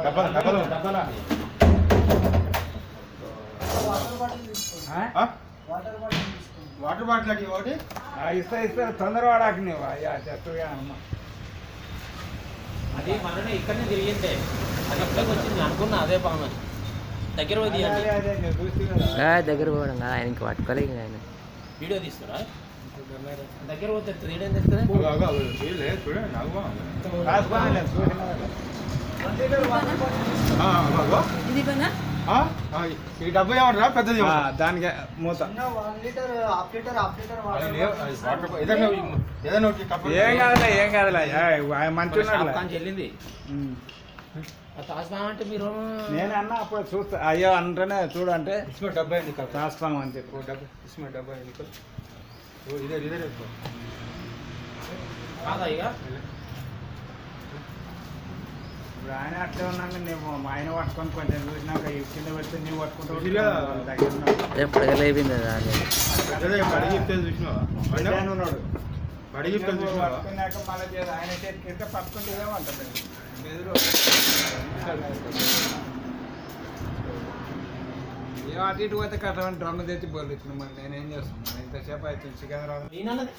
డబ్బా డబ్బాలో డబ్బాలా ఆ? వాటర్ బాటిల్ అడిగి ఒకటి ఆ, ఇస్తా ఇస్తా తొందర వాడాక నువ్వు అయ్యా చెత్తగా అమ్మ అది మననే ఇక్కడనే తిరిగిందే అది ఇక్కడికి వచ్చింది అనుకున్నా అదే పాము అని. దగ్గర పోయి అదే తీయండి అదే నేను చూస్తే కదా ఆ, దగ్గర పోవడం కాదు ఆయనకి పట్టుకోలే ఇంకా ఆయన వీడియో తీస్తారా దగ్గర పోతే తీయడం తెస్తుంది అగో, అగో, అగో. చూడలే, చూడండి నాకు బాగుంది. రాసుకోవాలి నేను చూసినా కదా. ఆ, అగో, అగో. ఇది పనా ఆ? ఆ, ఈ డబ్బా ఏమంటారా పెద్దది ఆ, ఏమంటారా? దానికి మూత అది లేవు, అది వాటర్ బా- ఏదైనా ఏదైనా ఒకటి కప్పు ఏం కాదులే ఏం కాదులే మంచి ఉన్నాడులే కానీ చెల్లింది ఉమ్. ఆ తాజ్మహల్ అంటే మీరు నేను అన్న అప్పుడు చూస్తా అయ్యో అంటేనే చూడంటే इसमें डब्बा है निकल రాస్తాం అని చెప్పి वो डब्बा इसमें डब्बा है निकल वो इधर इधर है इसको కాదా ఇక ఇప్పుడు ఆయన అట్లే ఉన్నాక నువ్వు మా ఆయన పట్టుకొని కొంచెం చూసినాక ఈ కింద పెడితే నువ్వు పట్టుకుంటూ చూసిరా? దగ్గర ఉన్నాడు. అదే పడగలేపింది అది ఆల్రెడీ. అదే బడి గిఫ్ట్ చూసినావా ఆయన ఉన్నాడు బడి గిఫ్ట్ చూసినావా పట్టుకున్నాక మళ్ళీ చేసి ఆయన చేతికి ఇస్తే పట్టుకుంటుందేమో అంటాడు బెదురు ఏం అటు ఇటు పోతే కథ డ్రమ్ తెచ్చి బోర్లు మరి నేనేం చేస్తాను మరి ఇంతసేపు అయితే చికెన్ రాదు నేనన్నది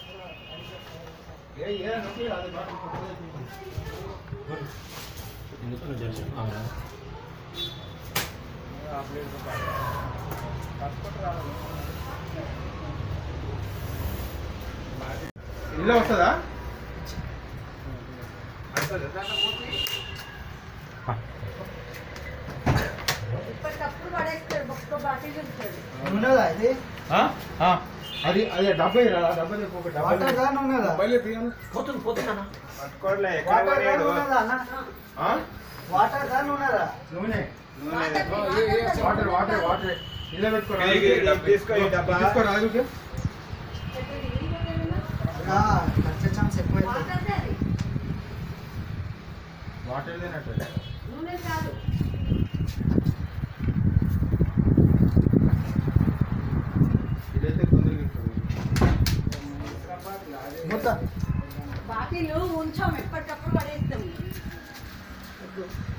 ఏ ఏ నొక్కి అది బాగా ఎందుకు నువ్వు తెలుసు అవునా ఇలా వస్తుందా ఇప్పటికప్పుడు పడేస్తాడు ఒక్క బాటిల్ చెప్తాడు ఆ? ఆ. అది అదే డబ్బా ఇరా డబ్బా చెప్పు ఒక డబ్బా పోతుంది పోతున్నా పట్టుకోవట్లే ఎక్కడ పోయాడు ఆ? వాటర్ నూనె వాటర్ వాటర్ వాటర్ ఇలా పెట్టుకో ఈ- ఈ- ఈ తీసుకో ఈ డబ్బా. తీసుకో రాజుకి వాటర్ అది వాటర్ లేనట్టు నూనె కాదు ఇదైతే తొందరగా ఇస్తుంది బాటిల్ ఉంచాం ఎప్పటికప్పుడు పడేస్తాం